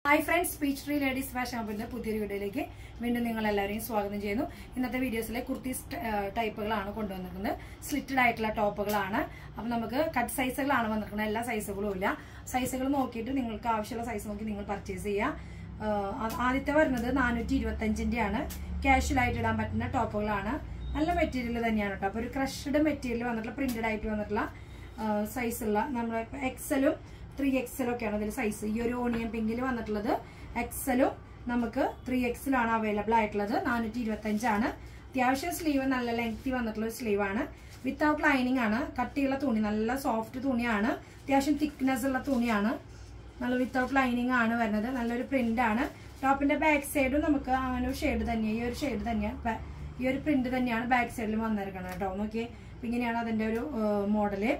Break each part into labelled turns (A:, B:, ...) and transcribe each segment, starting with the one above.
A: hi friends speech tree ladies fashion ഹബിന്റെ പുതിയൊരു വീഡിയോയിലേക്ക് വീണ്ടും നിങ്ങൾ എല്ലാവരെയും സ്വാഗതം ചെയ്യുന്നു ഇന്നത്തെ വീഡിയോസിലെ കുർത്തീസ് ടൈപ്പുകളാണ് കൊണ്ടുവന്നിരിക്കുന്നത് സ്ലിറ്റഡ് ആയിട്ടുള്ള ടോപ്പുകളാണ് അപ്പം നമുക്ക് കട്ട് സൈസുകളാണ് വന്നിരിക്കുന്നത് എല്ലാ സൈസുകളും ഇല്ല സൈസുകൾ നോക്കിയിട്ട് നിങ്ങൾക്ക് ആവശ്യമുള്ള സൈസ് നോക്കി നിങ്ങൾ പർച്ചേസ് ചെയ്യുക ആഹ് ആദ്യത്തെ വരുന്നത് നാനൂറ്റി ഇരുപത്തഞ്ചിന്റെ ആണ് ക്യാഷ്വൽ ആയിട്ട് ഇടാൻ പറ്റുന്ന ടോപ്പുകളാണ് നല്ല മെറ്റീരിയൽ തന്നെയാണ് കേട്ടോ അപ്പോൾ ഒരു ക്രഷ്ഡ് മെറ്റീരിയൽ വന്നിട്ടുള്ള പ്രിന്റഡ് ആയിട്ട് വന്നിട്ടുള്ള സൈസുള്ള നമ്മുടെ എക്സലും ത്രീ എക്സലും ഒക്കെയാണ് ഇതിൽ സൈസ് ഈ ഒരു ഓണിയൻ പിങ്കിൽ വന്നിട്ടുള്ളത് എക്സലും നമുക്ക് ത്രീ എക്സലാണ് അവൈലബിൾ ആയിട്ടുള്ളത് നാനൂറ്റി ഇരുപത്തഞ്ചാണ് അത്യാവശ്യം സ്ലീവ് നല്ല ലെങ്തി വന്നിട്ടുള്ള സ്ലീവ് ആണ് വിത്തൗട്ട് ലൈനിങ് ആണ് കട്ടിയുള്ള തുണി നല്ല സോഫ്റ്റ് തുണിയാണ് അത്യാവശ്യം തിക്നെസ് ഉള്ള തുണിയാണ് നല്ല വിത്തൗട്ട് ലൈനിങ് ആണ് വരുന്നത് നല്ലൊരു പ്രിന്റ് ആണ് ടോപ്പിന്റെ ബാക്ക് സൈഡും നമുക്ക് അങ്ങനെ ഒരു ഷെയ്ഡ് തന്നെയാണ് ഈ ഒരു ഷെയ്ഡ് തന്നെയാണ് ബാ- ഈ ഒരു പ്രിന്റ് തന്നെയാണ് ബാക്ക് സൈഡിൽ വന്നിരിക്കുന്നത് കേട്ടോ നോക്കിയേ അപ്പൊ ഇങ്ങനെയാണ് അതിന്റെ ഒരു മോഡല്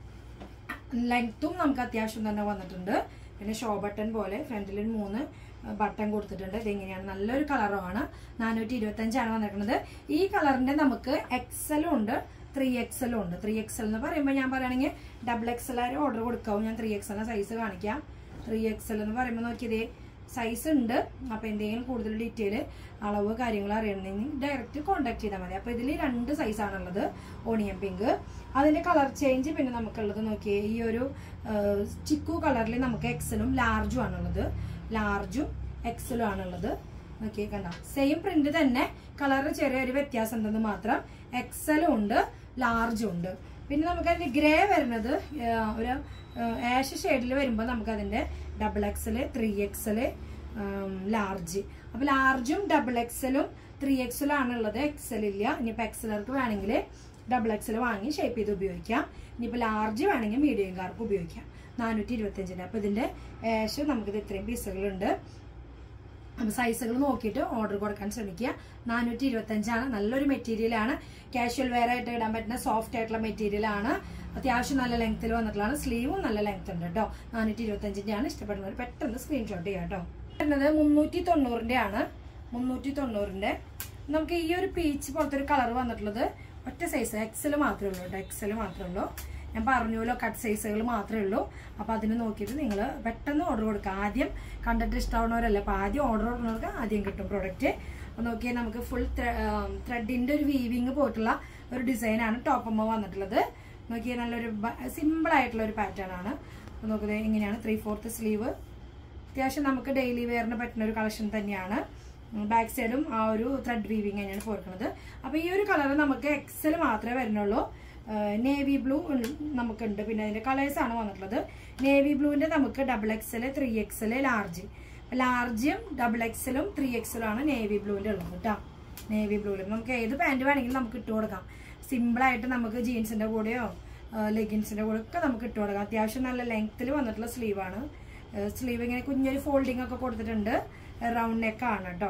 A: ലെങ്ത്തും നമുക്ക് അത്യാവശ്യം തന്നെ വന്നിട്ടുണ്ട് പിന്നെ ഷോ ബട്ടൺ പോലെ ഫ്രണ്ടിൽ ഒരു മൂന്ന് ബട്ടൺ കൊടുത്തിട്ടുണ്ട് ഇതെങ്ങനെയാണ് നല്ലൊരു കളറുമാണ് നാനൂറ്റി ഇരുപത്തി അഞ്ചാണ് വന്നിരിക്കുന്നത് ഈ കളറിന്റെ നമുക്ക് എക്സലും ഉണ്ട് ത്രീ എക്സലും ഉണ്ട് ത്രീ എക്സൽ എന്ന് പറയുമ്പോൾ ഞാൻ പറയുകയാണെങ്കിൽ ഡബിൾ എക്സൽ ആര് ഓർഡർ കൊടുക്കാവും ഞാൻ ത്രീ എക്സലിന്റെ സൈസ് കാണിക്കാം ത്രീ എക്സൽ എന്ന് പറയുമ്പോൾ നോക്കിയതേ സൈസ് ഉണ്ട് അപ്പോൾ എന്തെങ്കിലും കൂടുതൽ ഡീറ്റെയിൽ അളവ് കാര്യങ്ങൾ അറിയണമെങ്കിൽ ഡയറക്റ്റ് കോൺടാക്ട് ചെയ്താൽ മതി അപ്പോൾ ഇതിൽ രണ്ട് സൈസാണുള്ളത് ഓണിയൻ പിങ്ക് അതിന്റെ കളർ ചേഞ്ച് പിന്നെ നമുക്കുള്ളത് നോക്കിയേ ഈ ഒരു ചിക്കു കളറിൽ നമുക്ക് എക്സലും ലാർജും ആണുള്ളത് ലാർജും എക്സലും ആണുള്ളത് നോക്കിയേ കണ്ട സെയിം പ്രിന്റ് തന്നെ കളറിൽ ചെറിയൊരു വ്യത്യാസം ഉണ്ടെന്ന് മാത്രം എക്സലും ഉണ്ട് ലാർജും ഉണ്ട് പിന്നെ നമുക്ക് അതിന്റെ ഗ്രേ വരുന്നത് ആ, ഒരു ആഷ് ഷെയ്ഡിൽ വരുമ്പോൾ നമുക്ക് അതിന്റെ double XL three XL large അപ്പൊ ലാർജും ഡബിൾ എക്സലും ത്രീ എക്സലും ആണുള്ളത് എക്സൽ ഇല്ല ഇനിയിപ്പോ എക്സലർക്ക് വേണമെങ്കിൽ ഡബിൾ എക്സൽ വാങ്ങി ഷേപ്പ് ചെയ്ത് ഉപയോഗിക്കാം ഇനിയിപ്പോ ലാർജ് വേണമെങ്കിൽ മീഡിയംകാർക്ക് ഉപയോഗിക്കാം നാനൂറ്റി ഇരുപത്തഞ്ചിന് അപ്പൊ ഇതിന്റെ ആഷ് നമുക്കിത് ഇത്രയും പീസുകളുണ്ട് അപ്പൊ സൈസുകൾ നോക്കിയിട്ട് ഓർഡർ കൊടുക്കാൻ ശ്രമിക്കുക നാനൂറ്റി ഇരുപത്തി അഞ്ചാണ് നല്ലൊരു മെറ്റീരിയൽ ആണ് കാഷ്വൽ വെയർ ആയിട്ട് ഇടാൻ പറ്റുന്ന സോഫ്റ്റ് ആയിട്ടുള്ള മെറ്റീരിയൽ ആണ് അത്യാവശ്യം നല്ല ലെങ്ത്തിൽ വന്നിട്ടുള്ളതാണ് സ്ലീവും നല്ല ലെങ്ത് ഉണ്ട് കേട്ടോ നാനൂറ്റി ഇരുപത്തി അഞ്ചിന്റെ ആണ് ഇഷ്ടപ്പെടുന്നവർ പെട്ടെന്ന് സ്ക്രീൻഷോട്ട് ചെയ്യാം കേട്ടോ വരുന്നത് മുന്നൂറ്റി തൊണ്ണൂറിന്റെ ആണ് മുന്നൂറ്റി തൊണ്ണൂറിന്റെ നമുക്ക് ഈ ഒരു പീച്ച് പോലത്തെ ഒരു കളർ വന്നിട്ടുള്ളത് ഒറ്റ സൈസ് എക്സൽ മാത്രമേ ഉള്ളൂ കേട്ടോ എക്സൽ മാത്രമേ ഉള്ളൂ ഞാൻ പറഞ്ഞല്ലോ കട്ട് സൈസുകൾ മാത്രമേ ഉള്ളൂ അപ്പൊ അതിന് നോക്കിയിട്ട് നിങ്ങൾ പെട്ടെന്ന് ഓർഡർ കൊടുക്കുക ആദ്യം കണ്ടിട്ട് ഇഷ്ടമാവുന്നവരല്ല അപ്പൊ ആദ്യം ഓർഡർ കൊടുക്കുന്നവർക്ക് ആദ്യം കിട്ടും പ്രോഡക്റ്റ് അപ്പൊ നോക്കിയാൽ നമുക്ക് ഫുൾ ത്രെഡിന്റെ ഒരു വീവിങ് പോയിട്ടുള്ള ഒരു ഡിസൈനാണ് ടോപ്പമ്മ വന്നിട്ടുള്ളത് നോക്കിയാൽ നല്ലൊരു സിമ്പിൾ ആയിട്ടുള്ള ഒരു പാറ്റേൺ ആണ് അപ്പൊ നോക്കുന്നത് ഇങ്ങനെയാണ് ത്രീ ഫോർത്ത് സ്ലീവ് അത്യാവശ്യം നമുക്ക് ഡെയിലി വെയറിന് പറ്റുന്ന ഒരു കളക്ഷൻ തന്നെയാണ് ബാക്ക് സൈഡും ആ ഒരു ത്രെഡ് വീവിങ് തന്നെയാണ് പോർക്കുന്നത് അപ്പൊ ഈ ഒരു കളർ നമുക്ക് എക്സൽ മാത്രമേ വരുന്നുള്ളൂ നേവി ബ്ലൂ നമുക്കുണ്ട് പിന്നെ അതിന്റെ കളേഴ്സ് ആണ് വന്നിട്ടുള്ളത് നേവി ബ്ലൂവിന്റെ നമുക്ക് double XL three XL large ലാർജും ഡബിൾ എക്സലും ത്രീ എക്സലും ആണ് നേവി ബ്ലൂവിന്റെ ഉള്ളത് കേട്ടോ നേവി ബ്ലൂവിൽ നമുക്ക് ഏത് പാന്റ് വേണമെങ്കിലും നമുക്ക് ഇട്ട് കൊടുക്കാം സിമ്പിൾ ആയിട്ട് നമുക്ക് ജീൻസിന്റെ കൂടെയോ ലെഗിൻസിന്റെ കൂടെ ഒക്കെ നമുക്ക് ഇട്ട് കൊടുക്കാം അത്യാവശ്യം നല്ല ലെങ്ത്തിൽ വന്നിട്ടുള്ള സ്ലീവാണ് സ്ലീവ് ഇങ്ങനെ കുഞ്ഞൊരു ഫോൾഡിംഗ് ഒക്കെ കൊടുത്തിട്ടുണ്ട് റൗണ്ട് നെക്ക് ആണ് കേട്ടോ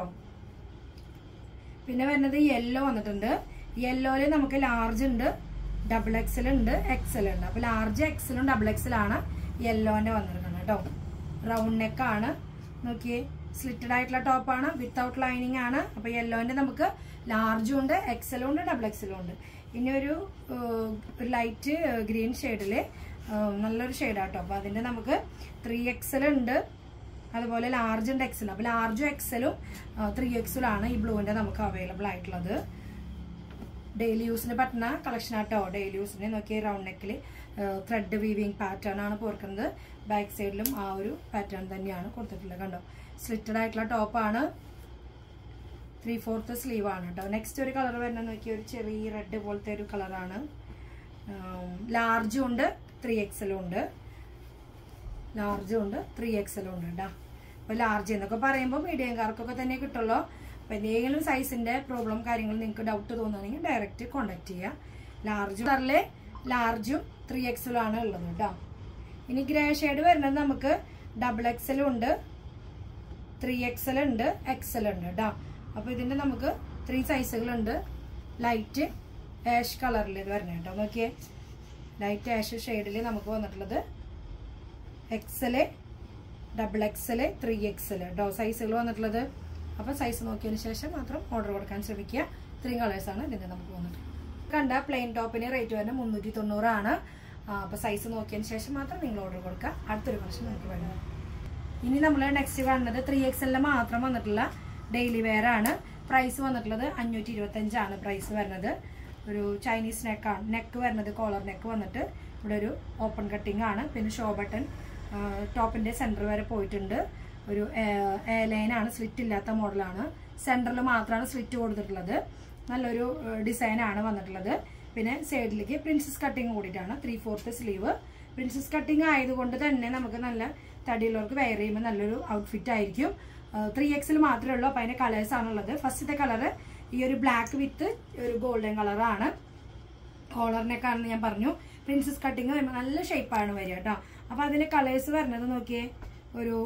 A: പിന്നെ വരുന്നത് യെല്ലോ വന്നിട്ടുണ്ട് യെല്ലോയില് നമുക്ക് ലാർജ് ഉണ്ട് ഡബിൾ എക്സൽ ഉണ്ട് എക്സൽ ഉണ്ട് അപ്പൊ ലാർജ് എക്സലും ഡബിൾ എക്സലാണ് യെല്ലോന്റെ വന്നിരിക്കുന്നത് കേട്ടോ റൗണ്ട് നെക്ക് ആണ് നോക്കിയേ സ്ലിറ്റഡ് ആയിട്ടുള്ള ടോപ്പാണ് വിത്തൗട്ട് ലൈനിങ് ആണ് അപ്പൊ യെല്ലോന്റെ നമുക്ക് ലാർജും ഉണ്ട് എക്സലും ഉണ്ട് ഡബിൾ എക്സലും ഉണ്ട് ഇനി ഒരു ലൈറ്റ് ഗ്രീൻ ഷെയ്ഡില് നല്ലൊരു ഷെയ്ഡാട്ടോ അപ്പൊ അതിന്റെ നമുക്ക് ത്രീ എക്സൽ ഉണ്ട് അതുപോലെ ലാർജ് ഉണ്ട് എക്സൽ അപ്പൊ ലാർജും എക്സലും ത്രീ എക്സലും ആണ് ഈ ബ്ലൂവിന്റെ നമുക്ക് അവൈലബിൾ ആയിട്ടുള്ളത് ഡെയിലി യൂസിന് പറ്റുന്ന കളക്ഷൻ ആട്ടോ ഡെയിലി യൂസിന് നോക്കിയ റൗണ്ട് നെക്കിൽ ത്രെഡ് വീവിങ് പാറ്റേൺ ആണ് പോർക്കുന്നത് ബാക്ക് സൈഡിലും ആ ഒരു പാറ്റേൺ തന്നെയാണ് കൊടുത്തിട്ടുള്ളത് കണ്ടോ സ്ലിറ്റഡ് ആയിട്ടുള്ള ടോപ്പാണ് ത്രീ ഫോർത്ത് സ്ലീവ് ആണ് കേട്ടോ നെക്സ്റ്റ് ഒരു കളർ വരുന്നത് നോക്കിയ ഒരു ചെറിയ റെഡ് പോലത്തെ ഒരു കളറാണ് ലാർജും ഉണ്ട് ത്രീ എക്സലും ഉണ്ട് ലാർജും ഉണ്ട് ത്രീ എക്സലും ഉണ്ട് കേട്ടോ അപ്പൊ ലാർജ് എന്നൊക്കെ പറയുമ്പോൾ മീഡിയംകാർക്കൊക്കെ തന്നെ കിട്ടുള്ളൂ അപ്പൊ എന്തെങ്കിലും സൈസിന്റെ പ്രോബ്ലം കാര്യങ്ങൾ നിങ്ങൾക്ക് ഡൗട്ട് തോന്നുകയാണെങ്കിൽ ഡയറക്റ്റ് കോണ്ടാക്ട് ചെയ്യുക ലാർജ് കളറിലെ ലാർജും ത്രീ എക്സലും ആണ് ഉള്ളത് കേട്ടോ ഇനി ഗ്രേ ഷെയ്ഡ് വരുന്നത് നമുക്ക് ഡബിൾ എക്സലും ഉണ്ട് ത്രീ എക്സൽ ഉണ്ട് എക്സൽ ഉണ്ട് കേട്ടോ അപ്പൊ ഇതിന്റെ നമുക്ക് ത്രീ സൈസുകളുണ്ട് ലൈറ്റ് ആഷ് കളറിൽ ഇത് വരണം കേട്ടോ നോക്കിയേ ലൈറ്റ് ആഷ് ഷെയ്ഡിൽ നമുക്ക് വന്നിട്ടുള്ളത് XL double XL three XL കേട്ടോ സൈസുകൾ വന്നിട്ടുള്ളത് അപ്പൊ സൈസ് നോക്കിയതിന് ശേഷം മാത്രം ഓർഡർ കൊടുക്കാൻ ശ്രമിക്കുക ഇത്രയും കളേഴ്സ് ആണ് ഇതിന്റെ നമുക്ക് വന്നിട്ടുള്ളത് കണ്ട പ്ലെയിൻ ടോപ്പിന് റേറ്റ് വരുന്നത് മുന്നൂറ്റി തൊണ്ണൂറാണ് അപ്പൊ സൈസ് നോക്കിയതിന് ശേഷം മാത്രം നിങ്ങൾ ഓർഡർ കൊടുക്കുക അടുത്തൊരു കളക്ഷൻ നമുക്ക് വേണം ഇനി നമ്മൾ നെക്സ്റ്റ് കാണുന്നത് ത്രീ എക്സ് എല്ലിൽ മാത്രം വന്നിട്ടുള്ള ഡെയിലി വെയർ ആണ് പ്രൈസ് വന്നിട്ടുള്ളത് അഞ്ഞൂറ്റി ഇരുപത്തഞ്ചാണ് പ്രൈസ് വരുന്നത് ഒരു ചൈനീസ് നെക്കാണ് നെക്ക് വരുന്നത് കോളർ നെക്ക് വന്നിട്ട് ഇവിടെ ഒരു ഓപ്പൺ കട്ടിംഗ് ആണ് പിന്നെ ഷോ ബട്ടൺ ടോപ്പിന്റെ സെന്റർ വരെ പോയിട്ടുണ്ട് ഒരു എ ലൈനാണ് സ്ലിറ്റ് ഇല്ലാത്ത മോഡലാണ് സെന്ററിൽ മാത്രമാണ് സ്ലിറ്റ് കൊടുത്തിട്ടുള്ളത് നല്ലൊരു ഡിസൈൻ ആണ് വന്നിട്ടുള്ളത് പിന്നെ സൈഡിലേക്ക് പ്രിൻസസ് കട്ടിങ് കൂടിയിട്ടാണ് three fourth sleeve princess cutting ആയതുകൊണ്ട് തന്നെ നമുക്ക് നല്ല തടിയുള്ളവർക്ക് വെയർ ചെയ്യുമ്പോൾ നല്ലൊരു ഔട്ട്ഫിറ്റ് ആയിരിക്കും ത്രീ എക്സിൽ മാത്രമേ ഉള്ളൂ അപ്പോൾ അതിന്റെ കളേഴ്സ് ആണുള്ളത് ഫസ്റ്റത്തെ കളറ് ഈ ഒരു ബ്ലാക്ക് വിത്ത് ഒരു ഗോൾഡൻ കളറാണ് കോളറിനൊക്കെ ആണെന്ന് ഞാൻ പറഞ്ഞു പ്രിൻസസ് കട്ടിങ് വരുമ്പോൾ നല്ല ഷേപ്പാണ് വരിക കേട്ടോ അപ്പൊ അതിന്റെ കളേഴ്സ് വരുന്നത് നോക്കിയേ ഒരു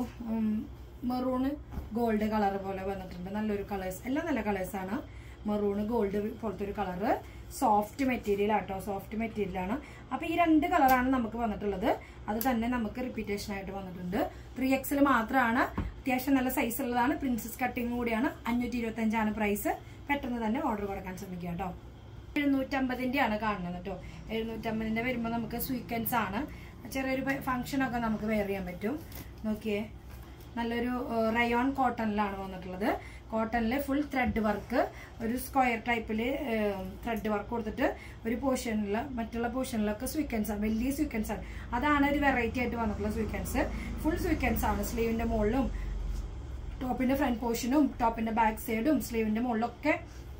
A: മെറൂണ് ഗോൾഡ് കളർ പോലെ വന്നിട്ടുണ്ട് നല്ലൊരു കളേഴ്സ് എല്ലാം നല്ല കളേഴ്സ് ആണ് മെറൂണ് ഗോൾഡ് പോലത്തെ ഒരു കളറ് സോഫ്റ്റ് മെറ്റീരിയൽ ആട്ടോ സോഫ്റ്റ് മെറ്റീരിയൽ ആണ് അപ്പൊ ഈ രണ്ട് കളറാണ് നമുക്ക് വന്നിട്ടുള്ളത് അത് തന്നെ നമുക്ക് റിപ്പീറ്റേഷൻ ആയിട്ട് വന്നിട്ടുണ്ട് ത്രീ എക്സിൽ മാത്രമാണ് അത്യാവശ്യം നല്ല സൈസ് ഉള്ളതാണ് പ്രിൻസസ് കട്ടിങ് കൂടിയാണ് അഞ്ഞൂറ്റി ഇരുപത്തി അഞ്ചാണ് പ്രൈസ് പെട്ടെന്ന് തന്നെ ഓർഡർ കൊടുക്കാൻ ശ്രമിക്കുക കേട്ടോ എഴുന്നൂറ്റമ്പതിന്റെ ആണ് കാണുന്നത് കേട്ടോ എഴുന്നൂറ്റമ്പതിന്റെ വരുമ്പോൾ നമുക്ക് സ്വീക്കൻസ് ആണ് ചെറിയൊരു ഫംഗ്ഷൻ ഒക്കെ നമുക്ക് വെയർ ചെയ്യാൻ പറ്റും നോക്കിയേ നല്ലൊരു റയോൺ കോട്ടണിലാണ് വന്നിട്ടുള്ളത് കോട്ടണിൽ ഫുൾ ത്രെഡ് വർക്ക് ഒരു സ്ക്വയർ ടൈപ്പിൽ ത്രെഡ് വർക്ക് കൊടുത്തിട്ട് ഒരു പോർഷനിൽ മറ്റുള്ള പോർഷനിലൊക്കെ സ്വീക്കൻസ് ആണ് വലിയ സ്വീക്കൻസ് ആണ് അതാണ് ഒരു വെറൈറ്റി ആയിട്ട് വന്നിട്ടുള്ള സ്വീക്കൻസ് ഫുൾ സ്വീക്കൻസ് ആണ് സ്ലീവിന്റെ മുകളിലും ടോപ്പിന്റെ ഫ്രണ്ട് പോർഷനും ടോപ്പിന്റെ ബാക്ക് സൈഡും സ്ലീവിന്റെ മുകളിലൊക്കെ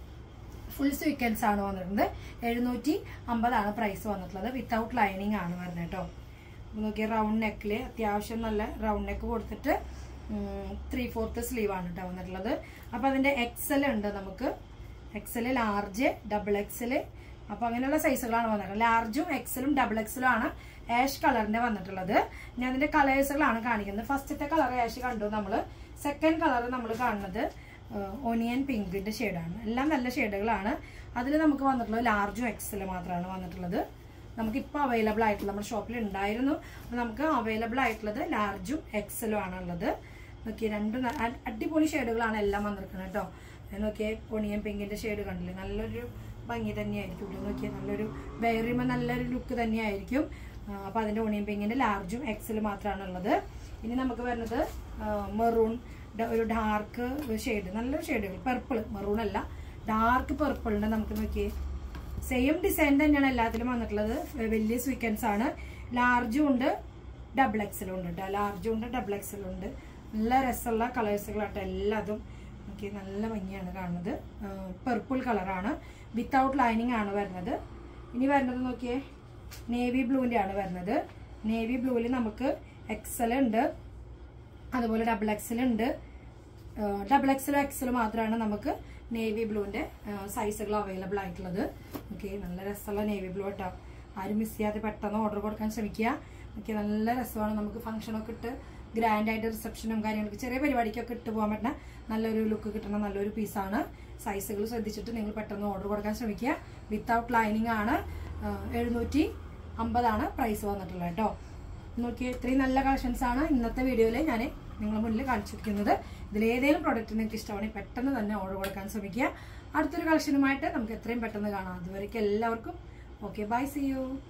A: ഫുൾ സ്വീക്കൻസ് ആണ് വന്നിട്ടുണ്ട് എഴുന്നൂറ്റി അമ്പതാണ് പ്രൈസ് വന്നിട്ടുള്ളത് വിത്തൗട്ട് ലൈനിങ് ആണ് വരുന്നത് കേട്ടോ നോക്കിയ റൗണ്ട് നെക്കിൽ അത്യാവശ്യം നല്ല റൗണ്ട് നെക്ക് കൊടുത്തിട്ട് ത്രീ ഫോർത്ത് സ്ലീവ് ആണ് കേട്ടോ വന്നിട്ടുള്ളത് അപ്പൊ അതിന്റെ എക്സൽ ഉണ്ട് നമുക്ക് എക്സൽ ലാർജ് ഡബിൾ എക്സൽ അപ്പൊ അങ്ങനെയുള്ള സൈസുകളാണ് വന്നിട്ടുള്ളത് ലാർജും എക്സലും ഡബിൾ എക്സലും ആണ് ആഷ് കളറിന്റെ വന്നിട്ടുള്ളത് ഞാൻ അതിന്റെ കളേഴ്സുകളാണ് കാണിക്കുന്നത് ഫസ്റ്റത്തെ കളർ ആഷ് കണ്ടു നമ്മള് സെക്കൻഡ് കളർ നമ്മൾ കാണുന്നത് ഒനിയൻ പിങ്കിന്റെ ഷെയ്ഡാണ് എല്ലാം നല്ല ഷെയ്ഡുകളാണ് അതിൽ നമുക്ക് വന്നിട്ടുള്ളത് ലാർജും എക്സൽ മാത്രമാണ് വന്നിട്ടുള്ളത് നമുക്കിപ്പോൾ അവൈലബിൾ ആയിട്ടുള്ള നമ്മുടെ ഷോപ്പിൽ ഉണ്ടായിരുന്നു അപ്പോൾ നമുക്ക് അവൈലബിൾ ആയിട്ടുള്ളത് ലാർജും എക്സലും ആണ് ഉള്ളത് നോക്കിയേ രണ്ട് ന- അ- അടിപൊളി ഷെയ്ഡുകളാണ് എല്ലാം വന്നിരിക്കുന്നത് കേട്ടോ നോക്കിയേ ഒണിയൻ പിങ്കിന്റെ ഷെയ്ഡ് കണ്ടില്ലേ നല്ലൊരു ഭംഗി തന്നെയായിരിക്കും കേട്ടോ നോക്കിയേ നല്ലൊരു വേറിയുമ്പോൾ നല്ലൊരു ലുക്ക് തന്നെയായിരിക്കും ആ, അപ്പൊ അതിന്റെ ഒണിയൻ പിങ്കിന്റെ ലാർജും എക്സലും മാത്രമാണ് ഉള്ളത് ഇനി നമുക്ക് വരുന്നത് മെറൂൺ ഒരു ഡാർക്ക് ഷെയ്ഡ് നല്ലൊരു ഷെയ്ഡുകൾ പെർപ്പിൾ മെറൂൺ അല്ല ഡാർക്ക് പെർപ്പിളിന്റെ നമുക്ക് നോക്കിയേ സെയിം ഡിസൈൻ തന്നെയാണ് എല്ലാത്തിലും വന്നിട്ടുള്ളത് വലിയ സ്വീക്കൻസ് ആണ് ലാർജും ഉണ്ട് ഡബിൾ എക്സലും ഉണ്ട് കേട്ടോ ലാർജും ഉണ്ട് ഡബിൾ എക്സലും ഉണ്ട് നല്ല രസമുള്ള കളേഴ്സുകളാട്ടോ എല്ലാതും നമുക്ക് നല്ല ഭംഗിയാണ് കാണുന്നത് പെർപ്പിൾ കളറാണ് വിത്തൗട്ട് ലൈനിങ് ആണ് വരുന്നത് ഇനി വരുന്നത് നോക്കിയേ നേവി ബ്ലൂവിൻ്റെ ആണ് വരുന്നത് നേവി ബ്ലൂവിൽ നമുക്ക് എക്സൽ ഉണ്ട് അതുപോലെ ഡബിൾ എക്സൽ ഉണ്ട് ഡബിൾ എക്സലും എക്സലും മാത്രമാണ് നമുക്ക് നേവി ബ്ലൂവിന്റെ സൈസുകൾ അവൈലബിൾ ആയിട്ടുള്ളത് ഓക്കെ നല്ല രസമുള്ള നേവി ബ്ലൂ കേട്ടോ ആരും മിസ് ചെയ്യാതെ പെട്ടെന്ന് ഓർഡർ കൊടുക്കാൻ ശ്രമിക്കുക ഓക്കെ നല്ല രസമാണ് നമുക്ക് ഫംഗ്ഷനൊക്കെ ഇട്ട് ഗ്രാൻഡ് ആയിട്ട് റിസപ്ഷനും കാര്യങ്ങളൊക്കെ ചെറിയ പരിപാടിക്കൊക്കെ ഇട്ട് പോകാൻ പറ്റുന്ന നല്ലൊരു ലുക്ക് കിട്ടുന്ന നല്ലൊരു പീസാണ് സൈസുകൾ ശ്രദ്ധിച്ചിട്ട് നിങ്ങൾ പെട്ടെന്ന് ഓർഡർ കൊടുക്കാൻ ശ്രമിക്കുക വിത്തൗട്ട് ലൈനിങ് ആണ് എഴുന്നൂറ്റി അമ്പതാണ് പ്രൈസ് വന്നിട്ടുള്ളത് കേട്ടോ നോക്കി ഇത്രയും നല്ല കളക്ഷൻസ് ആണ് ഇന്നത്തെ വീഡിയോയിൽ ഞാൻ നിങ്ങളുടെ മുന്നിൽ കാണിച്ചിരിക്കുന്നത് ഇതിൽ ഏതെങ്കിലും പ്രോഡക്റ്റ് നിങ്ങൾക്ക് ഇഷ്ടമാണെങ്കിൽ പെട്ടെന്ന് തന്നെ ഓർഡർ കൊടുക്കാൻ ശ്രമിക്കുക അടുത്തൊരു കളക്ഷനുമായിട്ട് നമുക്ക് എത്രയും പെട്ടെന്ന് കാണാം അതുവരേക്കും എല്ലാവർക്കും ഓക്കെ ബൈ സി യു